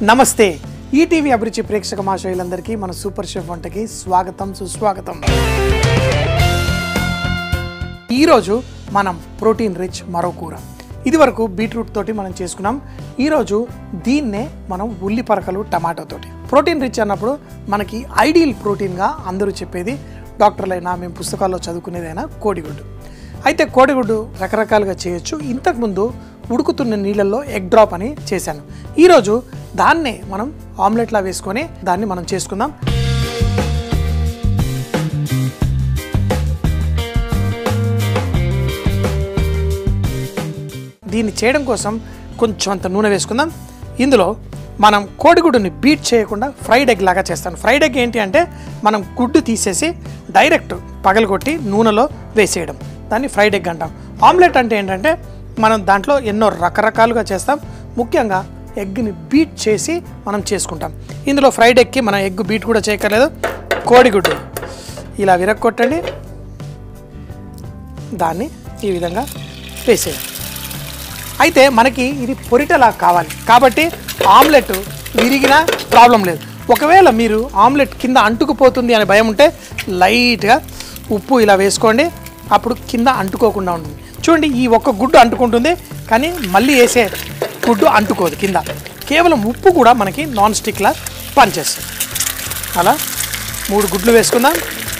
నమస్తే ఈటీవీ అభిరుచి ప్రేక్షక మాషయులందరికీ మన సూపర్ షెఫ్ వంటకి స్వాగతం సుస్వాగతం ఈరోజు మనం ప్రోటీన్ రిచ్ మరో కూర ఇది వరకు బీట్రూట్ తోటి మనం చేసుకున్నాం ఈరోజు దీన్నే మనం ఉల్లి పరకలు టమాటో తోటి ప్రోటీన్ రిచ్ అన్నప్పుడు మనకి ఐడియల్ ప్రోటీన్గా అందరూ చెప్పేది డాక్టర్లైనా మేము పుస్తకాల్లో చదువుకునేదైనా కోడిగుడ్డు అయితే కోడిగుడ్డు రకరకాలుగా చేయొచ్చు ఇంతకుముందు ఉడుకుతున్న నీళ్ళల్లో ఎగ్ డ్రాప్ అని చేశాను ఈరోజు దాన్నే మనం ఆమ్లెట్లా వేసుకొని దాన్ని మనం చేసుకుందాం దీన్ని చేయడం కోసం కొంచెం అంత నూనె వేసుకుందాం ఇందులో మనం కోడిగుడ్డుని బీట్ చేయకుండా ఫ్రైడ్ ఎగ్ లాగా చేస్తాను ఫ్రైడ్ ఎగ్ ఏంటి అంటే మనం గుడ్డు తీసేసి డైరెక్ట్ పగలగొట్టి నూనెలో వేసేయడం దాన్ని ఫ్రైడ్ ఎగ్ అంటాం ఆమ్లెట్ అంటే ఏంటంటే మనం దాంట్లో ఎన్నో రకరకాలుగా చేస్తాం ముఖ్యంగా ఎగ్ని బీట్ చేసి మనం చేసుకుంటాం ఇందులో ఫ్రైడ్ ఎగ్కి మనం ఎగ్ బీట్ కూడా చేయక్కర్లేదు కోడిగుడ్డు ఇలా విరక్కొట్టండి దాన్ని ఈ విధంగా వేసేయాలి అయితే మనకి ఇది పొరిటలా కావాలి కాబట్టి ఆమ్లెట్ విరిగినా ప్రాబ్లం లేదు ఒకవేళ మీరు ఆమ్లెట్ కింద అంటుకుపోతుంది అనే భయం ఉంటే లైట్గా ఉప్పు ఇలా వేసుకోండి అప్పుడు కింద అంటుకోకుండా ఉంటుంది చూడండి ఈ ఒక్క గుడ్డు అంటుకుంటుంది కానీ మళ్ళీ వేసే గుడ్డు అంటుకోదు కింద కేవలం ఉప్పు కూడా మనకి నాన్ స్టిక్లా పనిచేస్తుంది అలా మూడు గుడ్లు వేసుకుందాం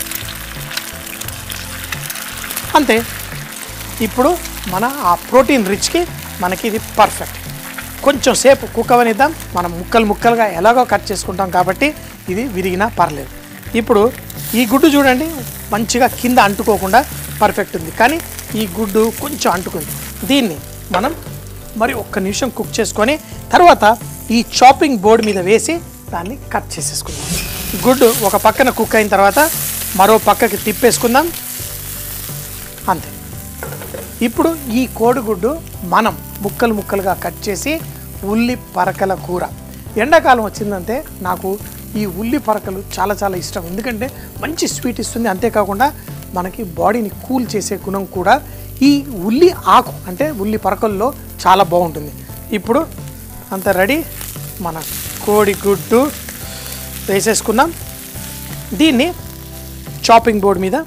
అంతే ఇప్పుడు మన ఆ ప్రోటీన్ రిచ్కి మనకి ఇది పర్ఫెక్ట్ కొంచెం సేపు కుక్ అవనిద్దాం మనం ముక్కలు ముక్కలుగా ఎలాగో కట్ చేసుకుంటాం కాబట్టి ఇది విరిగినా పర్లేదు ఇప్పుడు ఈ గుడ్డు చూడండి మంచిగా కింద అంటుకోకుండా పర్ఫెక్ట్ ఉంది కానీ ఈ గుడ్డు కొంచెం అంటుకుంది దీన్ని మనం మరి ఒక్క నిమిషం కుక్ చేసుకొని తర్వాత ఈ చాపింగ్ బోర్డ్ మీద వేసి దాన్ని కట్ చేసేసుకుందాం గుడ్డు ఒక పక్కన కుక్ అయిన తర్వాత మరో పక్కకి తిప్పేసుకుందాం అంతే ఇప్పుడు ఈ కోడిగుడ్డు మనం ముక్కలు ముక్కలుగా కట్ చేసి ఉల్లి పరకల కూర ఎండాకాలం వచ్చిందంటే నాకు ఈ ఉల్లి పరకలు చాలా చాలా ఇష్టం ఎందుకంటే మంచి స్వీట్ ఇస్తుంది అంతేకాకుండా మనకి బాడీని కూల్ చేసే గుణం కూడా ఈ ఉల్లి ఆకు అంటే ఉల్లి పరకల్లో చాలా బాగుంటుంది ఇప్పుడు అంత రెడీ మన కోడిగుడ్డు వేసేసుకుందాం దీన్ని చాపింగ్ బోర్డ్ మీద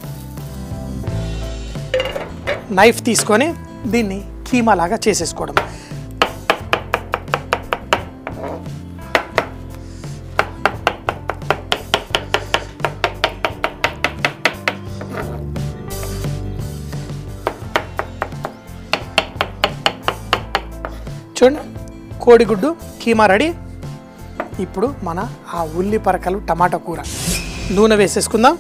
నైఫ్ తీసుకొని దీన్ని కీమా లాగా చేసేసుకోవడం చూడండి కోడిగుడ్డు కీమా రెడీ ఇప్పుడు మన ఆ ఉల్లి పరకలు టమాటా కూర నూనె వేసేసుకుందాం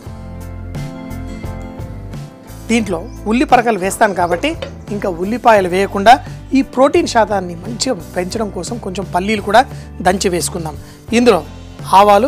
దీంట్లో ఉల్లి పరకలు వేస్తాను కాబట్టి ఇంకా ఉల్లిపాయలు వేయకుండా ఈ ప్రోటీన్ శాతాన్ని మంచిగా పెంచడం కోసం కొంచెం పల్లీలు కూడా దంచి వేసుకుందాం ఇందులో ఆవాలు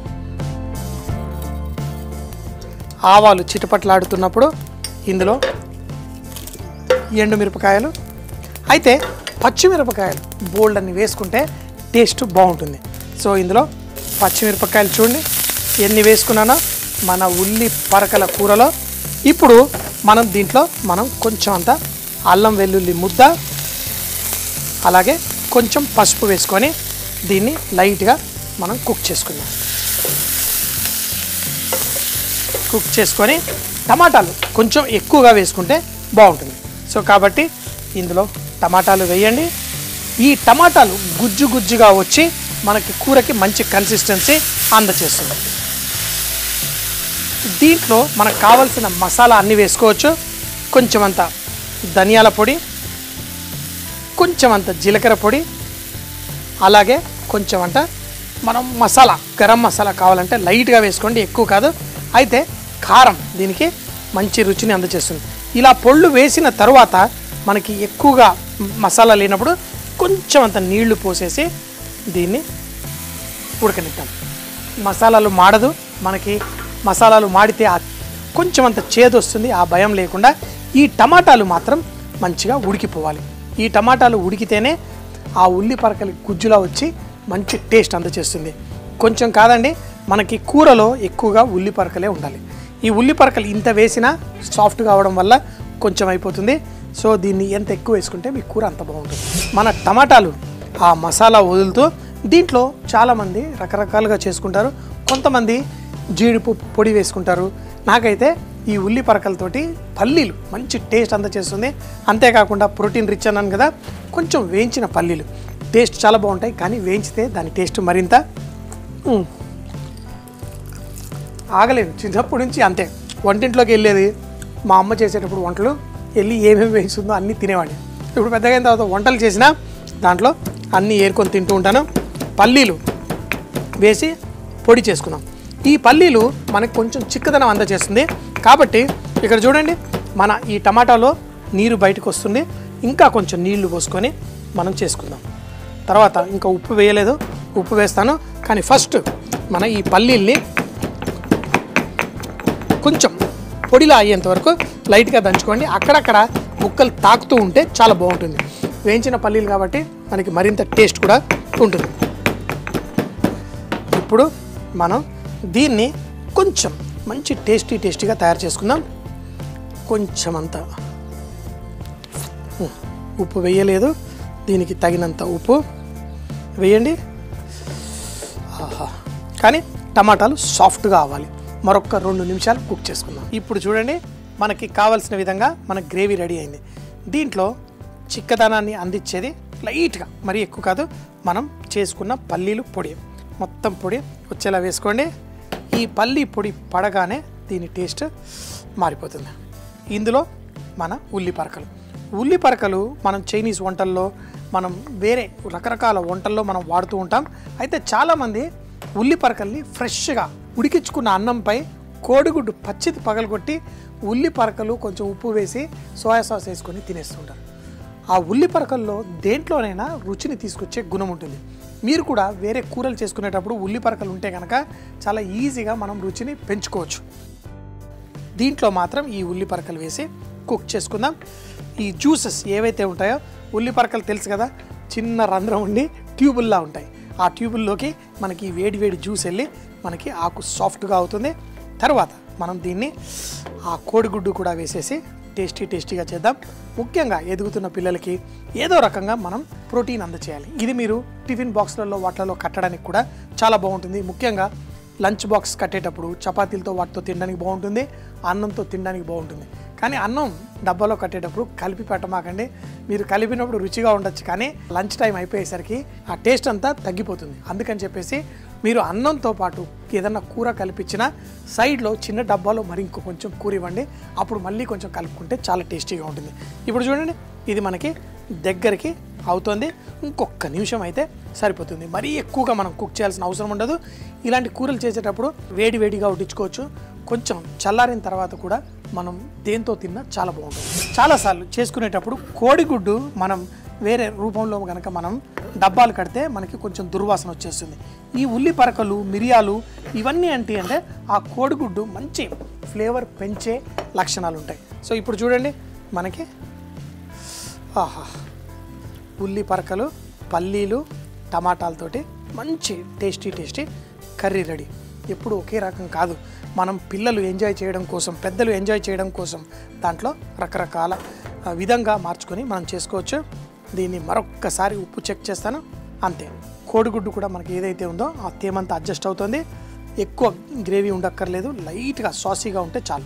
ఆవాలు చిటపట్లాడుతున్నప్పుడు ఇందులో ఎండుమిరపకాయలు అయితే పచ్చిమిరపకాయలు బోల్డ్ అన్ని వేసుకుంటే టేస్ట్ బాగుంటుంది సో ఇందులో పచ్చిమిరపకాయలు చూడండి ఎన్ని వేసుకున్నానో మన ఉల్లి పరకల కూరలో ఇప్పుడు మనం దీంట్లో మనం కొంచెం అంత అల్లం వెల్లుల్లి ముద్ద అలాగే కొంచెం పసుపు వేసుకొని దీన్ని లైట్గా మనం కుక్ చేసుకుందాం కుక్ చేసుకొని టమాటాలు కొంచెం ఎక్కువగా వేసుకుంటే బాగుంటుంది సో కాబట్టి ఇందులో టమాటాలు వేయండి ఈ టమాటాలు గుజ్జు గుజ్జుగా వచ్చి మనకి కూరకి మంచి కన్సిస్టెన్సీ అందచేస్తుంది దీంట్లో మనకు కావలసిన మసాలా అన్నీ వేసుకోవచ్చు కొంచెం అంత ధనియాల పొడి కొంచెం అంత జీలకర్ర పొడి అలాగే కొంచెం అంట మనం మసాలా గరం మసాలా కావాలంటే లైట్గా వేసుకోండి ఎక్కువ కాదు అయితే కారం దీనికి మంచి రుచిని అందజేస్తుంది ఇలా పొళ్ళు వేసిన తర్వాత మనకి ఎక్కువగా మసాలా లేనప్పుడు కొంచెం అంత నీళ్లు పోసేసి దీన్ని ఉడకనిద్దాం మసాలాలు మాడదు మనకి మసాలాలు మాడితే ఆ కొంచెం అంత చేదు వస్తుంది ఆ భయం లేకుండా ఈ టమాటాలు మాత్రం మంచిగా ఉడికిపోవాలి ఈ టమాటాలు ఉడికితేనే ఆ ఉల్లి పరకలి గుజ్జులా వచ్చి మంచి టేస్ట్ అందచేస్తుంది కొంచెం కాదండి మనకి కూరలో ఎక్కువగా ఉల్లి పరకలే ఉండాలి ఈ ఉల్లి పరకలు ఇంత వేసినా సాఫ్ట్ కావడం వల్ల కొంచెం అయిపోతుంది సో దీన్ని ఎంత ఎక్కువ వేసుకుంటే మీ కూర అంత బాగుంటుంది మన టమాటాలు ఆ మసాలా వదులుతూ దీంట్లో చాలామంది రకరకాలుగా చేసుకుంటారు కొంతమంది జీడిపప్పు పొడి వేసుకుంటారు నాకైతే ఈ ఉల్లి పరకలతోటి పల్లీలు మంచి టేస్ట్ అంతా చేస్తుంది అంతేకాకుండా ప్రోటీన్ రిచ్ అన్నాను కదా కొంచెం వేయించిన పల్లీలు టేస్ట్ చాలా బాగుంటాయి కానీ వేయించితే దాని టేస్ట్ మరింత మ్, ఆగలేదు చిన్నప్పటి నుంచి అంతే వంటింట్లోకి వెళ్ళేది మా అమ్మ చేసేటప్పుడు వంటలు వెళ్ళి ఏమేమి వేస్తుందో అన్నీ తినేవాడిని ఇప్పుడు పెద్దగా అయిన తర్వాత వంటలు చేసినా దాంట్లో అన్నీ ఏరుకొని తింటూ ఉంటాను పల్లీలు వేసి పొడి చేసుకున్నాం ఈ పల్లీలు మనకు కొంచెం చిక్కదనం అందజేస్తుంది కాబట్టి ఇక్కడ చూడండి మన ఈ టమాటాలో నీరు బయటకు వస్తుంది ఇంకా కొంచెం నీళ్లు పోసుకొని మనం చేసుకుందాం తర్వాత ఇంకా ఉప్పు వేయలేదు ఉప్పు వేస్తాను కానీ ఫస్ట్ మన ఈ పల్లీల్ని కొంచెం పొడిలా అయ్యేంత వరకు లైట్గా దంచుకోండి అక్కడక్కడ ముక్కలు తాకుతూ ఉంటే చాలా బాగుంటుంది వేయించిన పల్లీలు కాబట్టి మనకి మరింత టేస్ట్ కూడా ఉంటుంది ఇప్పుడు మనం దీన్ని కొంచెం మంచి టేస్టీ టేస్టీగా తయారు చేసుకుందాం కొంచెం అంత ఉ, ఉప్పు వేయలేదు దీనికి తగినంత ఉప్పు వేయండి ఆహా. కానీ టమాటాలు సాఫ్ట్గా అవ్వాలి మరొక రెండు నిమిషాలు కుక్ చేసుకుందాం ఇప్పుడు చూడండి మనకి కావలసిన విధంగా మన గ్రేవీ రెడీ అయింది దీంట్లో చిక్కదనాన్ని అందించేది లైట్గా మరీ ఎక్కువ కాదు మనం చేసుకున్న పల్లీలు పొడి మొత్తం పొడి వచ్చేలా వేసుకోండి ఈ పల్లీ పొడి పడగానే దీని టేస్ట్ మారిపోతుంది ఇందులో మన ఉల్లి పరకలు ఉల్లి పరకలు మనం చైనీస్ వంటల్లో మనం వేరే రకరకాల వంటల్లో మనం వాడుతూ ఉంటాం అయితే చాలామంది ఉల్లి పరకల్ని ఫ్రెష్గా ఉడికించుకున్న అన్నంపై కోడిగుడ్డు పచ్చిది పగలగొట్టి ఉల్లి పరకలు కొంచెం ఉప్పు వేసి సోయా సాస్ వేసుకొని తినేస్తుంటారు ఆ ఉల్లి పరకల్లో దేంట్లోనైనా రుచిని తీసుకొచ్చే గుణం ఉంటుంది మీరు కూడా వేరే కూరలు చేసుకునేటప్పుడు ఉల్లి పరకలు ఉంటే కనుక చాలా ఈజీగా మనం రుచిని పెంచుకోవచ్చు దీంట్లో మాత్రం ఈ ఉల్లి పరకలు వేసి కుక్ చేసుకుందాం ఈ జ్యూసెస్ ఏవైతే ఉంటాయో ఉల్లి పరకలు తెలుసు కదా చిన్న రంధ్రం ఉండి ట్యూబుల్లా ఉంటాయి ఆ ట్యూబుల్లోకి మనకి ఈ వేడి వేడి జ్యూస్ వెళ్ళి మనకి ఆకు సాఫ్ట్గా అవుతుంది తర్వాత మనం దీన్ని ఆ కోడిగుడ్డు కూడా వేసేసి టేస్టీ టేస్టీగా చేద్దాం ముఖ్యంగా ఎదుగుతున్న పిల్లలకి ఏదో రకంగా మనం ప్రోటీన్ అందచేయాలి ఇది మీరు టిఫిన్ బాక్స్లలో వాటిలలో కట్టడానికి కూడా చాలా బాగుంటుంది ముఖ్యంగా లంచ్ బాక్స్ కట్టేటప్పుడు చపాతీలతో వాటితో తినడానికి బాగుంటుంది అన్నంతో తినడానికి బాగుంటుంది కానీ అన్నం డబ్బాలో కట్టేటప్పుడు కలిపి పెట్టమాకండి మీరు కలిపినప్పుడు రుచిగా ఉండొచ్చు కానీ లంచ్ టైం అయిపోయేసరికి ఆ టేస్ట్ అంతా తగ్గిపోతుంది అందుకని చెప్పేసి మీరు అన్నంతో పాటు ఏదన్నా కూర కలిపించిన సైడ్లో చిన్న డబ్బాలో మరి ఇంకో కొంచెం కూర ఇవ్వండి అప్పుడు మళ్ళీ కొంచెం కలుపుకుంటే చాలా టేస్టీగా ఉంటుంది ఇప్పుడు చూడండి ఇది మనకి దగ్గరికి అవుతుంది ఇంకొక నిమిషం అయితే సరిపోతుంది మరీ ఎక్కువగా మనం కుక్ చేయాల్సిన అవసరం ఉండదు ఇలాంటి కూరలు చేసేటప్పుడు వేడి వేడిగా ఉడిచుకోవచ్చు కొంచెం చల్లారిన తర్వాత కూడా మనం దేంతో తిన్నా చాలా బాగుంటుంది చాలాసార్లు చేసుకునేటప్పుడు కోడిగుడ్డు మనం వేరే రూపంలో కనుక మనం డబ్బాలు కడితే మనకి కొంచెం దుర్వాసన వచ్చేస్తుంది ఈ ఉల్లి పరకలు మిరియాలు ఇవన్నీ ఏంటి అంటే ఆ కోడిగుడ్డు మంచి ఫ్లేవర్ పెంచే లక్షణాలు ఉంటాయి సో ఇప్పుడు చూడండి మనకి ఆహా ఉల్లి పరకలు పల్లీలు టమాటాలతోటి మంచి టేస్టీ టేస్టీ కర్రీ రెడీ ఎప్పుడు ఒకే రకం కాదు మనం పిల్లలు ఎంజాయ్ చేయడం కోసం పెద్దలు ఎంజాయ్ చేయడం కోసం దాంట్లో రకరకాల ఆ, విధంగా మార్చుకొని మనం చేసుకోవచ్చు దీన్ని మరొక్కసారి ఉప్పు చెక్ చేస్తాను అంతే కోడిగుడ్డు కూడా మనకి ఏదైతే ఉందో ఆ తేమంతా అడ్జస్ట్ అవుతుంది ఎక్కువ గ్రేవీ ఉండక్కర్లేదు లైట్గా సాసీగా ఉంటే చాలు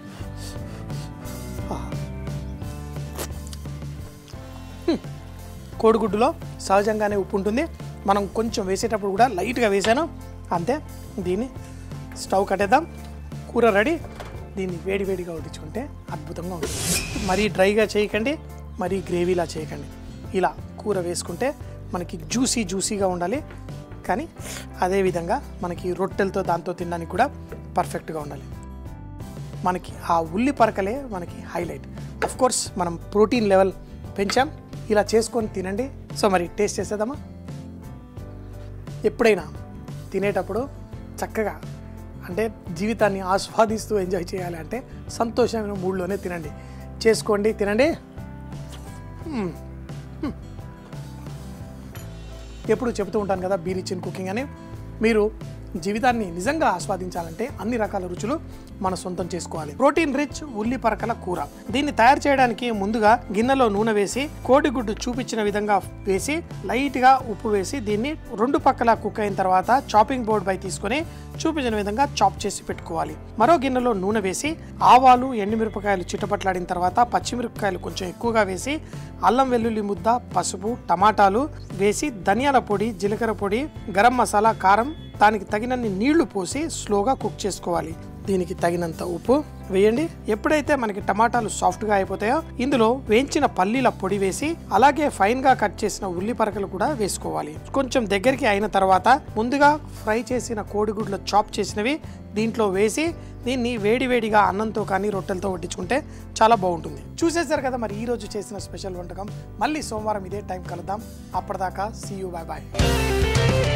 కోడిగుడ్డులో సహజంగానే ఉప్పు ఉంటుంది మనం కొంచెం వేసేటప్పుడు కూడా లైట్గా వేసాను అంతే దీన్ని స్టవ్ కట్టేద్దాం కూర రెడీ దీన్ని వేడి వేడిగా వడ్డించుకుంటే అద్భుతంగా ఉంటుంది మరీ డ్రైగా చేయకండి మరీ గ్రేవీలా చేయకండి ఇలా కూర వేసుకుంటే మనకి జ్యూసీ జ్యూసీగా ఉండాలి కానీ అదేవిధంగా మనకి రొట్టెలతో దాంతో తినడానికి కూడా పర్ఫెక్ట్గా ఉండాలి మనకి ఆ ఉల్లి పరకలే మనకి హైలైట్ అఫ్ కోర్స్ మనం ప్రోటీన్ లెవెల్ పెంచాం ఇలా చేసుకొని తినండి సో మరి టేస్ట్ చేసేద్దామా ఎప్పుడైనా తినేటప్పుడు చక్కగా అంటే జీవితాన్ని ఆస్వాదిస్తూ ఎంజాయ్ చేయాలి అంటే సంతోషమైన మూడ్లోనే తినండి చేసుకోండి తినండి మ్మ్. మ్మ్. ఎప్పుడు చెబుతూ ఉంటాను కదా బీ రిచ్ ఇన్ కుకింగ్ అని మీరు జీవితాన్ని నిజంగా ఆస్వాదించాలంటే అన్ని రకాల రుచులు మన సొంతం చేసుకోవాలి ప్రోటీన్ రిచ్ ఉల్లి పరకల కూర దీన్ని తయారు చేయడానికి ముందుగా గిన్నెలో నూనె వేసి కోడిగుడ్డు చూపించిన విధంగా వేసి లైట్ గా ఉప్పు వేసి దీన్ని రెండు పక్కల కుక్ అయిన తర్వాత చాపింగ్ బోర్డ్ పై తీసుకొని చూపించిన విధంగా చాప్ చేసి పెట్టుకోవాలి మరో గిన్నెలో నూనె వేసి ఆవాలు ఎండుమిరపకాయలు చిటపట్లాడిన తర్వాత పచ్చిమిరపకాయలు కొంచెం ఎక్కువగా వేసి అల్లం వెల్లుల్లి ముద్ద పసుపు టమాటాలు వేసి ధనియాల పొడి జీలకర్ర పొడి గరం మసాలా కారం దానికి తగినన్ని నీళ్లు పోసి స్లోగా కుక్ చేసుకోవాలి దీనికి తగినంత ఉప్పు వేయండి ఎప్పుడైతే మనకి టమాటాలు సాఫ్ట్గా అయిపోతాయో ఇందులో వేయించిన పల్లీల పొడి వేసి అలాగే ఫైన్గా కట్ చేసిన ఉల్లి పరకలు కూడా వేసుకోవాలి కొంచెం దగ్గరికి అయిన తర్వాత ముందుగా ఫ్రై చేసిన కోడిగుడ్లు చాప్ చేసినవి దీంట్లో వేసి దీన్ని వేడివేడిగా అన్నంతో కానీ రొట్టెలతో వడ్డించుకుంటే చాలా బాగుంటుంది చూసేశారు కదా మరి ఈ రోజు చేసిన స్పెషల్ వంటకం మళ్ళీ సోమవారం ఇదే టైం కలుద్దాం అప్పటిదాకా సీ యూ బాయ్ బాయ్